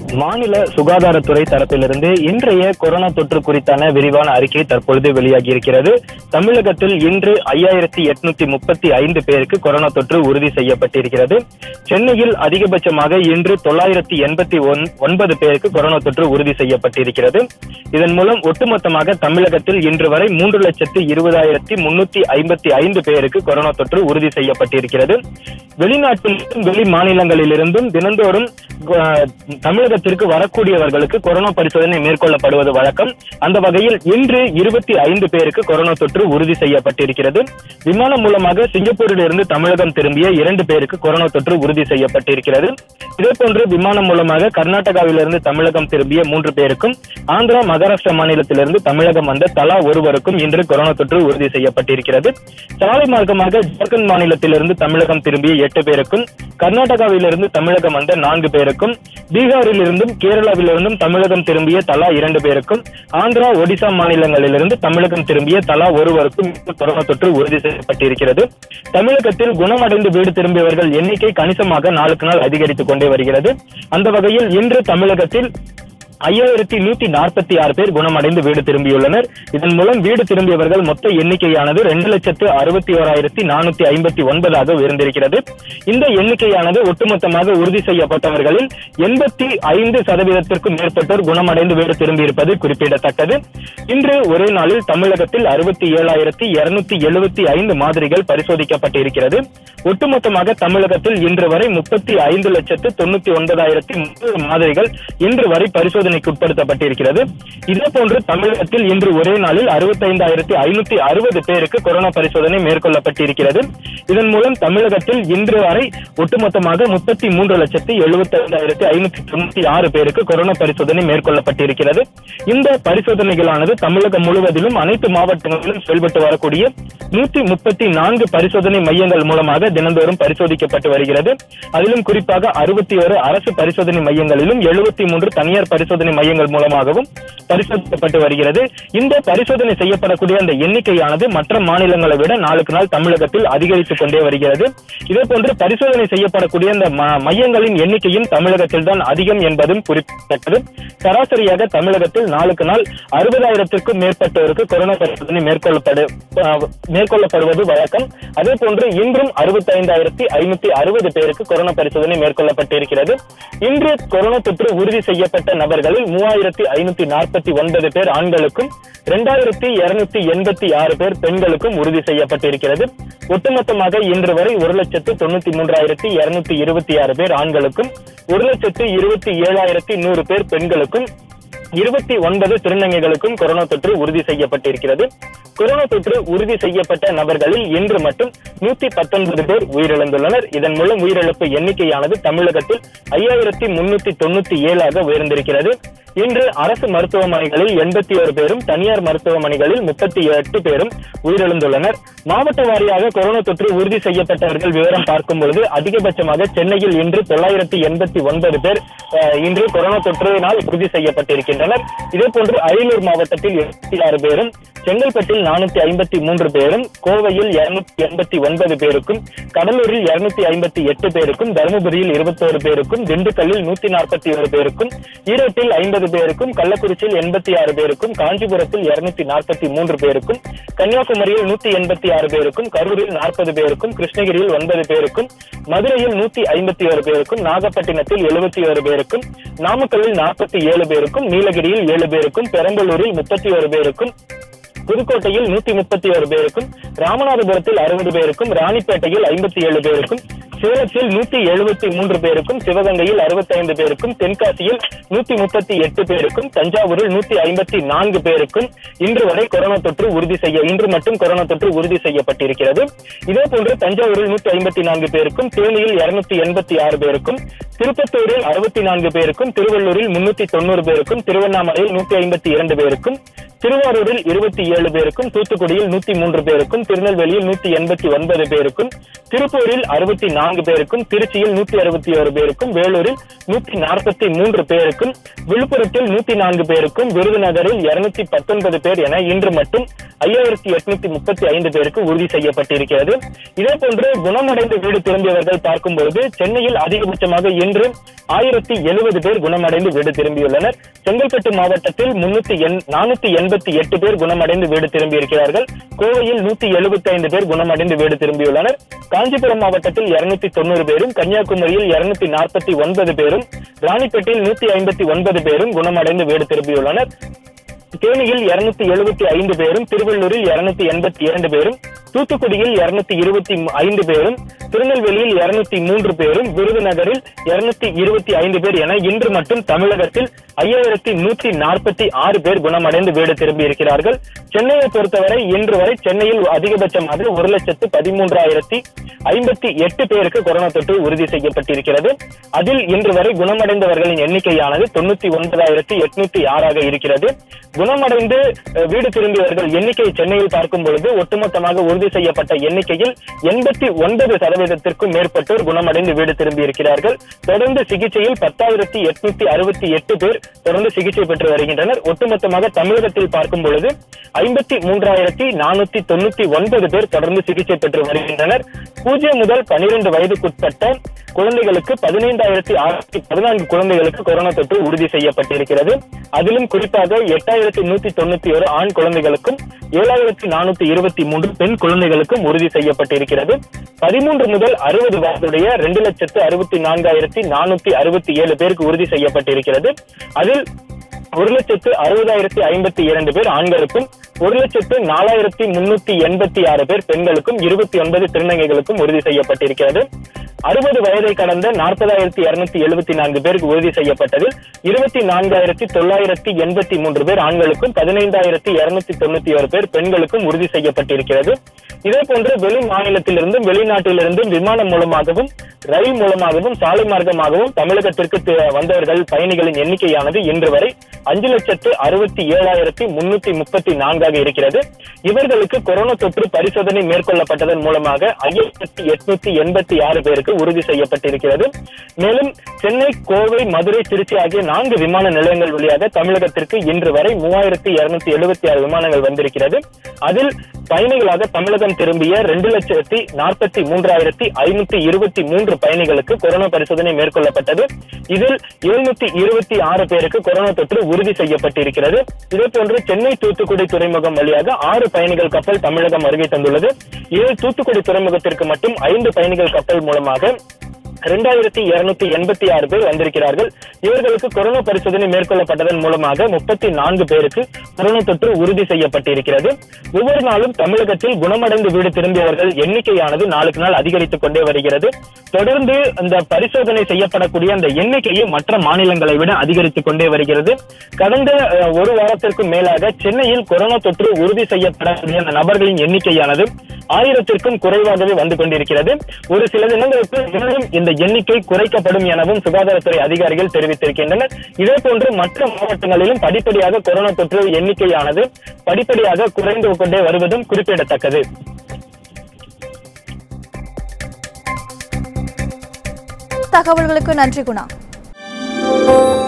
மாநில சுகாதாரத்துறை தரப்பிலிருந்து இன்றைய கொரோனா தொற்று குறித்தான விரிவான அறிக்கை தற்பொழுது வெளியாகி இருக்கிறது தமிழகத்தில் இன்று ஐயாயிரத்தி எட்நூத்தி முப்பத்தி ஐந்து பேருக்கு கொரோனா தொற்று உறுதி செய்யப்பட்டிருக்கிறது சென்னையில் அதிகபட்சமாக இன்று தொள்ளாயிரத்தி எண்பத்தி ஒன்பது பேருக்கு கொரோனா தொற்று உறுதி செய்யப்பட்டிருக்கிறது இதன் மூலம் ஒட்டுமொத்தமாக தமிழகத்தில் இன்று வரை மூன்று லட்சத்து இருபதாயிரத்தி முன்னூத்தி ஐம்பத்தி ஐந்து பேருக்கு கொரோனா தொற்று உறுதி செய்யப்பட்டிருக்கிறது வெளிநாட்டிலும் வெளி மாநிலங்களிலிருந்தும் தினந்தோறும் அஹ், தமிழகத்திற்கு வரக்கூடியவர்களுக்கு கொரோனா பரிசோதனை மேற்கொள்ளப்படுவது வழக்கம் அந்த வகையில் இன்று இருபத்தி ஐந்து பேருக்கு கொரோனா தொற்று உறுதி செய்யப்பட்டிருக்கிறது விமானம் மூலமாக சிங்கப்பூரில் இருந்து தமிழகம் திரும்பிய இரண்டு பேருக்கு கொரோனா தொற்று உறுதி செய்யப்பட்டிருக்கிறது இதேபோன்று விமானம் மூலமாக கர்நாடகாவிலிருந்து தமிழகம் திரும்பிய மூன்று பேருக்கும் ஆந்திரா மகாராஷ்டிரா மாநிலத்திலிருந்து தமிழகம் வந்த தலா ஒருவருக்கும் இன்று கொரோனா தொற்று உறுதி செய்யப்பட்டிருக்கிறது சாலை மார்க்கமாக ஜார்க்கண்ட் மாநிலத்திலிருந்து தமிழகம் திரும்பிய எட்டு பேருக்கும் கர்நாடகாவிலிருந்து தமிழகம் வந்த நான்கு பேருக்கும் பீகாரில் இருந்தும் கேரளாவிலிருந்தும் தமிழகம் திரும்பிய தலா இரண்டு பேருக்கும் ஆந்திரா ஒடிசா மாநிலங்களிலிருந்து தமிழகம் திரும்பிய தலா ஒருவருக்கும் இன்று கொரோனா தொற்று உறுதி செய்யப்பட்டிருக்கிறது தமிழகத்தில் குணமடைந்து வீடு திரும்பியவர்கள் எண்ணிக்கை கணிசமாக நாளுக்கு நாள் அதிகரித்துக் கொண்டே வருகிறது அந்த வகையில் இன்று தமிழகத்தில் ஐயாயிரத்தி நூத்தி நாற்பத்தி ஆறு பேர் குணமடைந்து வீடு திரும்பியுள்ளனர் இதன் மூலம் வீடு திரும்பியவர்கள் மொத்த எண்ணிக்கையானது ரெண்டு லட்சத்து அறுபத்தி ஓராயிரத்தி நானூத்தி ஐம்பத்தி ஒன்பதாக உயர்ந்திருக்கிறது இந்த எண்ணிக்கையானது ஒட்டுமொத்தமாக உறுதி செய்யப்பட்டவர்களில் எண்பத்தி ஐந்து சதவீதத்திற்கும் மேற்பட்டோர் குணமடைந்து வீடு திரும்பியிருப்பது குறிப்பிடத்தக்கது இன்று ஒரே நாளில் தமிழகத்தில் அறுபத்தி ஏழாயிரத்தி இருநூத்தி எழுபத்தி ஐந்து மாதிரிகள் பரிசோதிக்கப்பட்டிருக்கிறது ஒட்டுமொத்தமாக தமிழகத்தில் இன்று வரை முப்பத்தி ஐந்து லட்சத்து தொண்ணூத்தி ஒன்பதாயிரத்தி முப்பது மாதிரிகள் இன்று வரை பரிசோதனைக்கு உட்படுத்தப்பட்டிருக்கிறது இதே போன்று தமிழகத்தில் இன்று ஒரே நாளில் அறுபத்தைந்தாயிரத்தி ஐநூத்தி அறுபது பேருக்கு கொரோனா பரிசோதனை மேற்கொள்ளப்பட்டிருக்கிறது இதன் மூலம் தமிழகத்தில் இன்று வரை ஒட்டுமொத்தமாக முப்பத்தி மூன்று லட்சத்தி எழுபத்தி ஐந்தாயிரத்தி ஐநூத்தி தொண்ணூத்தி ஆறு பேருக்கு கொரோனா பரிசோதனை மேற்கொள்ளப்பட்டிருக்கிறது இந்த பரிசோதனைகளானது தமிழகம் முழுவதிலும் அனைத்து மாவட்டங்களிலும் செயல்பட்டு வரக்கூடிய நூத்தி முப்பத்தி நான்கு பரிசோதனை மையங்கள் மூலமாக தினந்தோறும் பரிசோதிக்கப்பட்டு வருகிறது அதிலும் குறிப்பாக அறுபத்தி ஒரு அரசு பரிசோதனை மையங்களிலும் எழுபத்தி மூன்று தனியார் பரிசோதனை மையங்கள் மூலமாகவும் பரிசோதிக்கப்பட்டு வருகிறது இந்த பரிசோதனை செய்யப்படக்கூடிய அந்த எண்ணிக்கையானது மற்ற மாநிலங்களை விட நாளுக்கு நாள் தமிழகத்தில் அதிகரித்துக் கொண்டே வருகிறது இதே போன்று பரிசோதனை செய்யப்படக்கூடிய அந்த ம- மையங்களின் எண்ணிக்கையும் தமிழகத்தில் தான் அதிகம் என்பதும் குறிப்பிடத்தக்கது சராசரியாக தமிழகத்தில் நாளுக்கு நாள் அறுபதாயிரத்திற்கும் மேற்பட்டோருக்கு கொரோனா பரிசோதனை மேற்கொள்ளப்படு அஹ், மேற்கொள்ளப்படுவது வழக்கம் அதே போன்று இன்றும் அறுபத்தைந்தாயிரத்தி ஐநூத்தி அறுபது பேருக்கு கொரோனா பரிசோதனை மேற்கொள்ளப்பட்டிருக்கிறது இன்று கொரோனா தொற்று உறுதி செய்யப்பட்ட நபர்களில் மூவாயிரத்தி ஐநூத்தி நாற்பத்தி ஒன்பது பேர் ஆண்களுக்கும் இரண்டாயிரத்தி இருநூத்தி எண்பத்தி ஆறு பேர் பெண்களுக்கும் உறுதி செய்யப்பட்டிருக்கிறது ஒட்டுமொத்தமாக இன்று வரை ஒரு லட்சத்து தொண்ணூத்தி மூன்றாயிரத்தி இருநூத்தி இருபத்தி ஆறு பேர் ஆண்களுக்கும் ஒரு லட்சத்து இருபத்தி ஏழாயிரத்தி நூறு பேர் பெண்களுக்கும் இருபத்தி ஒன்பது திருநங்கைகளுக்கும் கொரோனா தொற்று உறுதி செய்யப்பட்டிருக்கிறது கொரோனா தொற்று உறுதி செய்யப்பட்ட நபர்களில் இன்று மட்டும் நூத்தி பத்தொன்பது பேர் உயிரிழந்துள்ளனர் இதன் மூலம் உயிரிழப்பு எண்ணிக்கையானது தமிழகத்தில் ஐயாயிரத்தி முன்னூத்தி தொண்ணூத்தி ஏழாக உயர்ந்திருக்கிறது இன்று அரசு மருத்துவமனைகளில் எண்பத்தி ஒரு பேரும் தனியார் மருத்துவமனைகளில் முப்பத்தி எட்டு பேரும் உயிரிழந்துள்ளனர் மாவட்ட வாரியாக கொரோனா தொற்று உறுதி செய்யப்பட்டவர்கள் விவரம் பார்க்கும் பொழுது அதிகபட்சமாக சென்னையில் இன்று தொள்ளாயிரத்தி எண்பத்தி ஒன்பது பேர் அஹ், இன்று கொரோனா தொற்றினால் உறுதி செய்யப்பட்டிருக்கின்றனர் இதே போன்று அரியலூர் மாவட்டத்தில் எண்பத்தி ஆறு பேரும் செங்கல்பட்டில் நானூத்தி ஐம்பத்தி மூன்று பேரும் கோவையில் இருநூத்தி எண்பத்தி ஒன்பது பேருக்கும் கடலூரில் இருநூத்தி ஐம்பத்தி எட்டு பேருக்கும் தருமபுரியில் இருபத்தோரு பேருக்கும் திண்டுக்கல்லில் நூத்தி நாற்பத்தி ஒரு பேருக்கும் ஈரோட்டில் ஐம்பது பேருக்கும் கள்ளக்குறிச்சியில் எண்பத்தி ஆறு பேருக்கும் காஞ்சிபுரத்தில் இருநூத்தி நாற்பத்தி மூன்று பேருக்கும் கன்னியாகுமரியில் நூத்தி எண்பத்தி ஆறு பேருக்கும் கரூரில் நாற்பது பேருக்கும் கிருஷ்ணகிரியில் ஒன்பது பேருக்கும் மதுரையில் நூத்தி ஐம்பத்தி ஒரு பேருக்கும் நாகப்பட்டினத்தில் எழுபத்தி ஒரு பேருக்கும் நாமக்கல்லில் நாற்பத்தி ஏழு பேருக்கும் நீலகிரியில் ஏழு பேருக்கும் பெரம்பலூரில் முப்பத்தி ஒரு பேருக்கும் புதுக்கோட்டையில் நூத்தி முப்பத்தி ஒரு பேருக்கும் ராமநாதபுரத்தில் அறுபது பேருக்கும் ராணிப்பேட்டையில் ஐம்பத்தி ஏழு பேருக்கும் சேலத்தில் நூத்தி எழுபத்தி மூன்று பேருக்கும் சிவகங்கையில் அறுபத்தைந்து பேருக்கும் தென்காசியில் நூத்தி முப்பத்தி எட்டு பேருக்கும் தஞ்சாவூரில் நூத்தி ஐம்பத்தி நான்கு பேருக்கும் இன்று வரை கொரோனா தொற்று உறுதி செய்ய இன்று மட்டும் கொரோனா தொற்று உறுதி செய்யப்பட்டிருக்கிறது இதே போன்று தஞ்சாவூரில் நூத்தி ஐம்பத்தி நான்கு பேருக்கும் தேனியில் இருநூத்தி எண்பத்தி ஆறு பேருக்கும் திருப்பத்தூரில் அறுபத்தி நான்கு பேருக்கும் திருவள்ளூரில் முன்னூத்தி தொண்ணூறு பேருக்கும் திருவண்ணாமலையில் நூத்தி ஐம்பத்தி இரண்டு பேருக்கும் திருவாரூரில் இருபத்தி ஏழு பேருக்கும் தூத்துக்குடியில் நூத்தி மூன்று பேருக்கும் திருநெல்வேலியில் நூத்தி எண்பத்தி ஒன்பது பேருக்கும் திருப்பூரில் அறுபத்தி நான்கு பேருக்கும் திருச்சியில் நூத்தி அறுபத்தி ஒரு பேருக்கும் வேலூரில் நூத்தி நாற்பத்தி மூன்று பேருக்கும் விழுப்புரத்தில் நூத்தி நான்கு பேருக்கும் விருதுநகரில் இருநூத்தி பத்தொன்பது பேர் என இன்று மட்டும் ஐயாயிரத்தி எட்நூத்தி முப்பத்தி ஐந்து பேருக்கு உறுதி செய்யப்பட்டிருக்கிறது இதே போன்று குணமடைந்து வீடு திரும்பியவர்கள் பார்க்கும் பொழுது சென்னையில் அதிகபட்சமாக இன்று இன்று ஆயிரத்தி எழுபது பேர் குணமடைந்து வீடு திரும்பியுள்ளனர் செங்கல்பட்டு மாவட்டத்தில் முன்னூத்தி நானூத்தி எண்பத்தி எட்டு பேர் குணமடைந்து வீடு திரும்பியிருக்கிறார்கள் கோவையில் நூத்தி எழுபத்தி ஐந்து பேர் குணமடைந்து வீடு திரும்பியுள்ளனர் காஞ்சிபுரம் மாவட்டத்தில் இருநூத்தி தொண்ணூறு பேரும் கன்னியாகுமரியில் இருநூத்தி நாற்பத்தி ஒன்பது பேரும் ராணிப்பேட்டையில் நூத்தி ஐம்பத்தி ஒன்பது பேரும் குணமடைந்து வீடு திரும்பியுள்ளனர் தேனியில் இருநூத்தி எழுபத்தி ஐந்து பேரும் திருவள்ளூரில் இருநூத்தி எண்பத்தி இரண்டு பேரும் தூத்துக்குடியில் இருநூத்தி இருபத்தி ஐந்து பேரும் திருநெல்வேலியில் இருநூத்தி மூன்று பேரும் விருதுநகரில் இருநூத்தி இருபத்தி ஐந்து பேர் என இன்று மட்டும் தமிழகத்தில் ஐயாயிரத்தி நூற்றி நாற்பத்தி ஆறு பேர் குணமடைந்து வீடு திரும்பி இருக்கிறார்கள் சென்னையை பொறுத்தவரை இன்று வரை சென்னையில் அதிகபட்சமாக ஒரு லட்சத்து பதிமூன்றாயிரத்தி ஐம்பத்தி எட்டு பேருக்கு கொரோனா தொற்று உறுதி செய்யப்பட்டிருக்கிறது அதில் இன்று வரை குணமடைந்தவர்களின் எண்ணிக்கையானது தொண்ணூத்தி ஒன்பதாயிரத்தி எட்நூத்தி ஆறாக இருக்கிறது குணமடைந்து அஹ், வீடு திரும்பியவர்கள் எண்ணிக்கை சென்னையில் பார்க்கும் பொழுது ஒட்டுமொத்தமாக உறுதி செய்யப்பட்ட எண்ணிக்கையில் எண்பத்தி ஒன்பது சதவீதத்திற்கும் மேற்பட்டோர் குணமடைந்து வீடு திரும்பி இருக்கிறார்கள் தொடர்ந்து சிகிச்சையில் பத்தாயிரத்தி எட்நூத்தி அறுபத்தி எட்டு பேர் தொடர்ந்து சிகிச்சை பெற்று வருகின்றனர் ஒட்டுமொத்தமாக தமிழகத்தில் பார்க்கும் பொழுது ஐம்பத்தி மூன்றாயிரத்தி நானூத்தி தொண்ணூத்தி ஒன்பது பேர் தொடர்ந்து சிகிச்சை பெற்று வருகின்றனர் பூஜ்ஜியம் முதல் பனிரெண்டு வயதுக்குட்பட்ட குழந்தைகளுக்கு பதினைந்தாயிரத்தி ஆயிரத்தி பதினான்கு குழந்தைகளுக்கு கொரோனா தொற்று உறுதி செய்யப்பட்டிருக்கிறது அதிலும் குறிப்பாக எட்டாயிரத்தி நூத்தி தொண்ணூத்தி ஒரு ஆண் குழந்தைகளுக்கும் ஏழாயிரத்தி நானூத்தி இருபத்தி மூன்று பெண் குழந்தைகளுக்கும் உறுதி செய்யப்பட்டிருக்கிறது பதிமூன்று முதல் அறுபது வயதுடைய ரெண்டு லட்சத்து அறுபத்தி நான்காயிரத்தி நானூத்தி அறுபத்தி ஏழு பேருக்கு உறுதி செய்யப்பட்டிருக்கிறது அதில் ஒரு லட்சத்து அறுபதாயிரத்தி ஐம்பத்தி இரண்டு பேர் ஆண்களுக்கும் ஒரு லட்சத்து நாலாயிரத்தி முன்னூத்தி எண்பத்தி ஆறு பேர் பெண்களுக்கும் இருபத்தி ஒன்பது திருநங்கைகளுக்கும் உறுதி செய்யப்பட்டிருக்கிறது அறுபது வயதை கடந்த நாற்பதாயிரத்தி இருநூத்தி எழுபத்தி நான்கு பேருக்கு உறுதி செய்யப்பட்டதில் இருபத்தி நான்காயிரத்தி தொள்ளாயிரத்தி எண்பத்தி மூன்று பேர் ஆண்களுக்கும் பதினைந்தாயிரத்தி இருநூத்தி தொண்ணூத்தி ஒரு பேர் பெண்களுக்கும் உறுதி செய்யப்பட்டிருக்கிறது இதே போன்று வெளி மாநிலத்திலிருந்தும் வெளிநாட்டிலிருந்தும் விமானம் மூலமாகவும் ரயில் மூலமாகவும் சாலை மார்க்கமாகவும் தமிழகத்திற்கு தி- வந்தவர்கள் பயணிகளின் எண்ணிக்கையானது இன்று வரை அஞ்சு லட்சத்து அறுபத்தி ஏழாயிரத்தி முன்னூத்தி முப்பத்தி நான்காக இருக்கிறது இவர்களுக்கு கொரோனா தொற்று பரிசோதனை மேற்கொள்ளப்பட்டதன் மூலமாக ஐயாயிரத்தி எட்நூத்தி எண்பத்தி ஆறு பேருக்கு உறுதி செய்யப்பட்டிருக்கிறது மேலும் சென்னை கோவை மதுரை திருச்சி ஆகிய நான்கு விமான நிலையங்கள் வழியாக தமிழகத்திற்கு இன்று வரை மூவாயிரத்தி இருநூத்தி எழுபத்தி ஆறு விமானங்கள் வந்திருக்கிறது அதில் பயணிகளாக தமிழகம் திரும்பிய ரெண்டு லட்சத்தி நாற்பத்தி மூன்றாயிரத்தி ஐநூத்தி இருபத்தி மூன்று பயணிகளுக்கு கொரோனா பரிசோதனை மேற்கொள்ளப்பட்டது இதில் எழுநூத்தி இருபத்தி ஆறு பேருக்கு கொரோனா தொற்று உறுதி செய்யப்பட்டிருக்கிறது இதே போன்று சென்னை தூத்துக்குடி துறைமுகம் வழியாக ஆறு பயணிகள் கப்பல் தமிழகம் வருகை தந்துள்ளது இதில் தூத்துக்குடி துறைமுகத்திற்கு மட்டும் ஐந்து பயணிகள் கப்பல் மூலமாக இரண்டாயிரத்தி இருநூத்தி எண்பத்தி ஆறு பேர் வந்திருக்கிறார்கள் இவர்களுக்கு கொரோனா பரிசோதனை மேற்கொள்ளப்பட்டதன் மூலமாக முப்பத்தி நான்கு பேருக்கு கொரோனா தொற்று உறுதி செய்யப்பட்டிருக்கிறது ஒவ்வொரு நாளும் தமிழகத்தில் குணமடைந்து வீடு திரும்பியவர்கள் எண்ணிக்கையானது நாளுக்கு நாள் அதிகரித்துக் கொண்டே வருகிறது தொடர்ந்து அந்த பரிசோதனை செய்யப்படக்கூடிய அந்த எண்ணிக்கையும் மற்ற மாநிலங்களை விட அதிகரித்துக் கொண்டே வருகிறது கடந்த அஹ், ஒரு வாரத்திற்கும் மேலாக சென்னையில் கொரோனா தொற்று உறுதி செய்யப்படக்கூடிய அந்த நபர்களின் எண்ணிக்கையானது ஆயிரத்திற்கும் குறைவாகவே வந்து கொண்டிருக்கிறது ஒரு சில தினங்களுக்கு இன்னும் இந்த எண்ணிக்கை குறைக்கப்படும் எனவும் சுகாதாரத்துறை அதிகாரிகள் தெரிவித்திருக்கின்றனர் இதே போன்று மற்ற மாவட்டங்களிலும் படிப்படியாக கொரோனா தொற்று எண்ணிக்கையானது படிப்படியாக குறைந்து கொண்டே வருவதும் குறிப்பிடத்தக்கது தகவல்களுக்கு நன்றி குணா